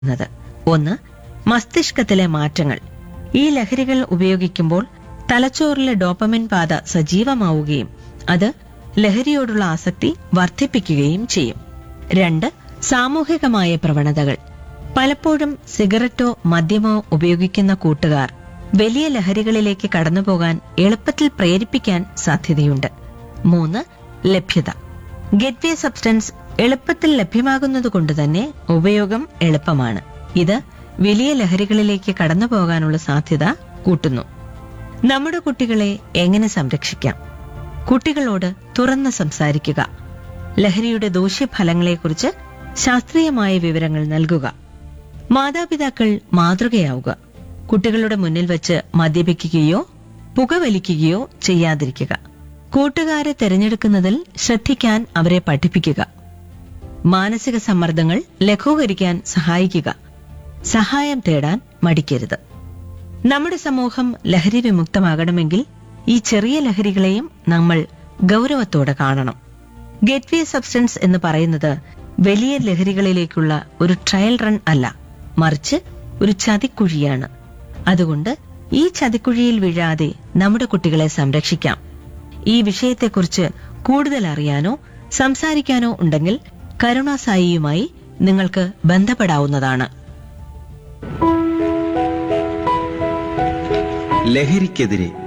ുന്നത് ഒന്ന് മസ്തിഷ്കത്തിലെ മാറ്റങ്ങൾ ഈ ലഹരികൾ ഉപയോഗിക്കുമ്പോൾ തലച്ചോറിലെ ഡോപ്പമിൻ പാത സജീവമാവുകയും അത് ലഹരിയോടുള്ള ആസക്തി വർദ്ധിപ്പിക്കുകയും ചെയ്യും രണ്ട് സാമൂഹികമായ പ്രവണതകൾ പലപ്പോഴും സിഗരറ്റോ മദ്യമോ ഉപയോഗിക്കുന്ന കൂട്ടുകാർ വലിയ ലഹരികളിലേക്ക് കടന്നുപോകാൻ എളുപ്പത്തിൽ പ്രേരിപ്പിക്കാൻ സാധ്യതയുണ്ട് മൂന്ന് ലഭ്യത ഗെറ്റ്വേ സബ്സ്റ്റൻസ് എളുപ്പത്തിൽ ലഭ്യമാകുന്നതുകൊണ്ട് തന്നെ ഉപയോഗം എളുപ്പമാണ് ഇത് വലിയ ലഹരികളിലേക്ക് കടന്നു പോകാനുള്ള സാധ്യത കൂട്ടുന്നു നമ്മുടെ കുട്ടികളെ എങ്ങനെ സംരക്ഷിക്കാം കുട്ടികളോട് തുറന്ന് സംസാരിക്കുക ലഹരിയുടെ ദൂഷ്യഫലങ്ങളെക്കുറിച്ച് ശാസ്ത്രീയമായ വിവരങ്ങൾ നൽകുക മാതാപിതാക്കൾ മാതൃകയാവുക കുട്ടികളുടെ മുന്നിൽ വച്ച് മദ്യപിക്കുകയോ പുകവലിക്കുകയോ ചെയ്യാതിരിക്കുക കൂട്ടുകാരെ തിരഞ്ഞെടുക്കുന്നതിൽ ശ്രദ്ധിക്കാൻ അവരെ പഠിപ്പിക്കുക മാനസിക സമ്മർദ്ദങ്ങൾ ലഘൂകരിക്കാൻ സഹായിക്കുക സഹായം തേടാൻ മടിക്കരുത് നമ്മുടെ സമൂഹം ലഹരി വിമുക്തമാകണമെങ്കിൽ ഈ ചെറിയ ലഹരികളെയും നമ്മൾ ഗൗരവത്തോടെ കാണണം ഗെറ്റ്വേ സബ്സ്റ്റൻസ് എന്ന് പറയുന്നത് വലിയ ലഹരികളിലേക്കുള്ള ഒരു ട്രയൽ റൺ അല്ല മറിച്ച് ഒരു ചതിക്കുഴിയാണ് അതുകൊണ്ട് ഈ ചതിക്കുഴിയിൽ വീഴാതെ നമ്മുടെ കുട്ടികളെ സംരക്ഷിക്കാം ഈ വിഷയത്തെക്കുറിച്ച് കൂടുതൽ അറിയാനോ സംസാരിക്കാനോ ഉണ്ടെങ്കിൽ കരുണാസായിയുമായി നിങ്ങൾക്ക് ബന്ധപ്പെടാവുന്നതാണ് ലഹരിക്കെതിരെ